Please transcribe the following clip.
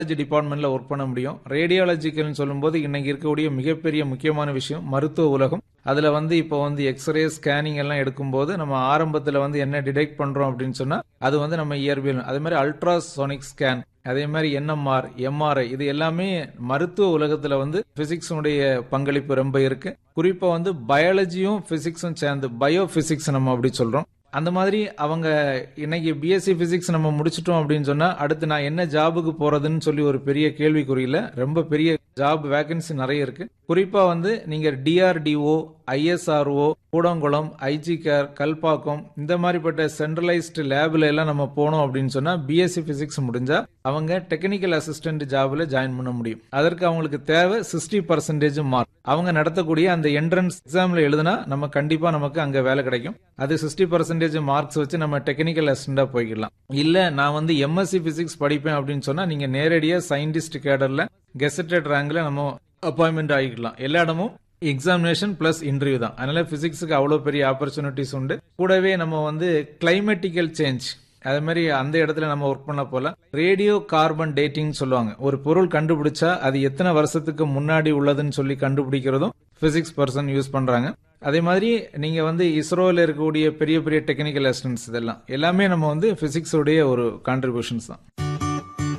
டிபார்ட்மெண்ட்ல ஒர்க் பண்ண முடியும் ரேடியாலஜிக்கல்னு சொல்லும்போது இன்னைக்கு இருக்கக்கூடிய மிகப்பெரிய முக்கியமான விஷயம் மருத்துவ உலகம் அதுல வந்து இப்போ வந்து எக்ஸ்ரே ஸ்கேனிங் எல்லாம் எடுக்கும்போது நம்ம ஆரம்பத்துல வந்து என்ன டிடெக்ட் பண்றோம் அப்படின்னு சொன்னா அது வந்து நம்ம இயற்பியல் அதே மாதிரி அல்ட்ராசோனிக் ஸ்கேன் அதே மாதிரி என்எம்ஆர் எம்ஆர்ஐ இது எல்லாமே மருத்துவ உலகத்துல வந்து பிசிக்ஸுடைய பங்களிப்பு ரொம்ப இருக்கு குறிப்பா வந்து பயாலஜியும் பிசிக்ஸும் சேர்ந்து பயோ பிசிக்ஸ் நம்ம அப்படி சொல்றோம் அந்த மாதிரி அவங்க இன்னைக்கு பிஎஸ்சி பிசிக்ஸ் நம்ம முடிச்சிட்டோம் அப்படின்னு சொன்னா அடுத்து நான் என்ன ஜாபுக்கு போறதுன்னு சொல்லி ஒரு பெரிய கேள்விக்குறியில ரொம்ப பெரிய ஜாப் வேகன்சி நிறைய இருக்கு குறிப்பா வந்து நீங்க DRDO ISRO Kudankulam IGCAR Kalpakkam இந்த மாதிரிப்பட்ட சென்ட்ரலைஸ்டு லேப்ல எல்லாம் நம்ம போனோம் அப்படின்னு சொன்னா பிஎஸ்சி பிசிக்ஸ் முடிஞ்சா அவங்க டெக்னிக்கல் அசிஸ்டன்ட் ஜாப்ல ஜாயின் பண்ண முடியும் அதற்கு அவங்களுக்கு தேவை சிக்ஸ்டி பர்சன்டேஜ் மார்க் அவங்க நடத்தக்கூடிய அந்த என்ட்ரன்ஸ் எக்ஸாம்ல எழுதுனா நம்ம கண்டிப்பா நமக்கு அங்க வேலை கிடைக்கும் அது சிக்ஸ்டி பர்சன்டேஜ் மார்க்ஸ் வச்சு நம்ம டெக்னிக்கல் அசிஸ்டண்டா போய்க்கலாம் இல்ல நான் வந்து எம்எஸ்சி பிசிக்ஸ் படிப்பேன் அப்படின்னு சொன்னா நீங்க நேரடியா சயின்டிஸ்ட் கேடர்ல கெசட்டட் ரேங்க்ல நம்ம அப்பாயின்மெண்ட் ஆகிக்கலாம் எல்லா இடமும் எக்ஸாமினேஷன் பிளஸ் இன்டர்வியூ தான் அதனால பிசிக்ஸுக்கு அவ்வளவு பெரிய ஆப்பர்ச்சுனிட்டிஸ் உண்டு கூடவே நம்ம வந்து கிளைமேட்டிக்கல் சேஞ்ச் அதே மாதிரி அந்த இடத்துல நம்ம ஒர்க் பண்ண போல ரேடியோ கார்பன் டேட்டிங் சொல்லுவாங்க ஒரு பொருள் கண்டுபிடிச்சா அது எத்தனை வருஷத்துக்கு முன்னாடி உள்ளதுன்னு சொல்லி கண்டுபிடிக்கிறதும் பிசிக்ஸ் பர்சன் யூஸ் பண்றாங்க அதே மாதிரி நீங்க வந்து இஸ்ரோல இருக்கக்கூடிய பெரிய பெரிய டெக்னிக்கல் அசிஸ்டன்ஸ் இதெல்லாம் எல்லாமே நம்ம வந்து பிசிக்ஸ் உடைய ஒரு கான்ட்ரிபியூஷன்ஸ் தான்